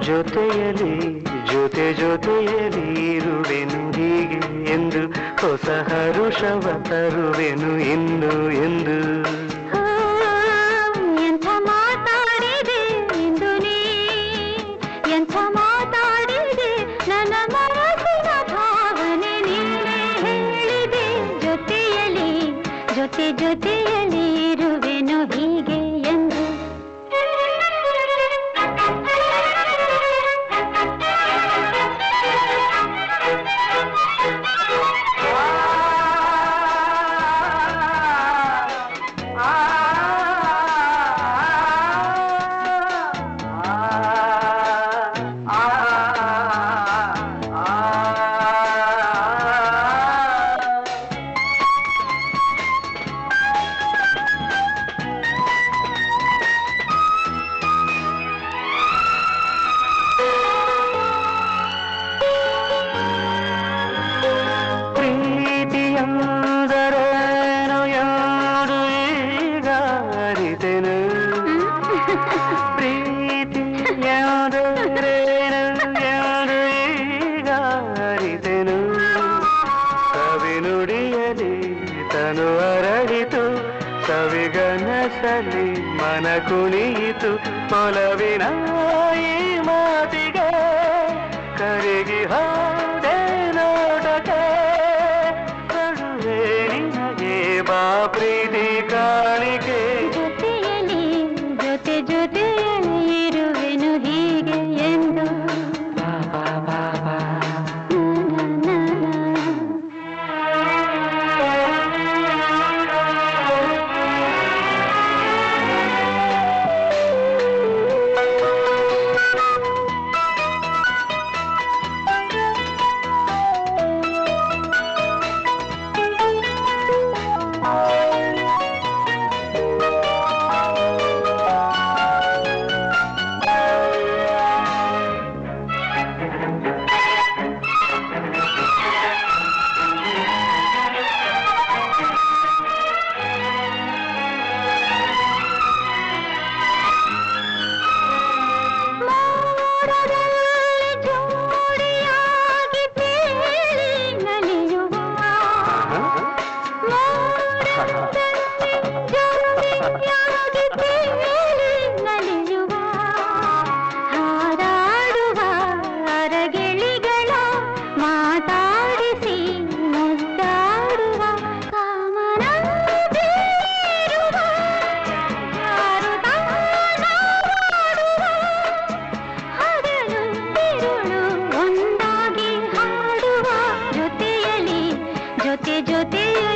ಜೊತೆಯಲಿ ಜೊತೆ ಜೊತೆಯಲಿ ಇರುವೆನು ಹೀಗೆ ಎಂದು ಹೊಸ ಹರುಷವ ತರುವೆನು ಇನ್ನು ಎಂದು ಹೋ, ಎಂಥ ಮಾತಾಡಿದೆ ಇಂದು ನೀ ಎಂಥ ಮಾತಾಡಿದೆ ನನ್ನ ಮನಸ್ಸಿನ ಭಾವನೆ ನೀನೇ ಹೇಳಿದೆ ಜೊತೆಯಲಿ ಜೊತೆ ಜೊತೆಯಲಿ ಇರುವೆನು ಹೀಗೆ ಎಂದು ಪ್ರೀತಿಯಂದರೇನು ಯಾರು ಈಗ ಅರಿತೆನು ಪ್ರೀತಿಯಾದರೇನು ಯಾರು ಈಗ ಅರಿತೆನು ಕವಿನುಡಿಯಲಿ ತನು ಅರಳಿತು ಸವಿಗನಸಲಿ ಮನ ಕುಣಿಯಿತು ಒಲವಿನ ಈ ಮಾತಿಗೆ ಕರಗಿ ಹೋದೆ ನೋಟಕ್ಕೆ ಕಡುವೆ ನಿನಗೆ ಬಾ ಪ್ರೀತಿ ಕಾಣಿಕೆ ಜೊತೆಯಲಿ ಜೊತೆ ಜೊತೆಯಲಿ ಇರುವೆನು ಹೀಗೆ ಎಂದು ಬಾ ಬಾ ಬಾ ಬಾ ನಾ, ನಾ, ನಾ. ಮೋಡದಲ್ಲಿ ಜೋಡಿಯಾಗಿ ತೇಲಿ ನಲಿಯುವ ಮೋಡದಲ್ಲಿ ಜೋಡಿಯಾಗಿ ತೇಲಿ ನಲಿಯುವ ಹಾರಾಡುವ ಅರಗಿಳಿಗಳ ಮಾತಾಡಿಸಿ ಮುದ್ದಾಡುವ ಕಾಮನ ಬೀರುವ ಯಾರು ತಾನಾಡುವ ಹಗಲು ತಿರುಳು ಒಂದಾಗಿ ಹಾಡುವ ಜೊತೆಯಲಿ ಜೊತೆ ಜೊತೆಯ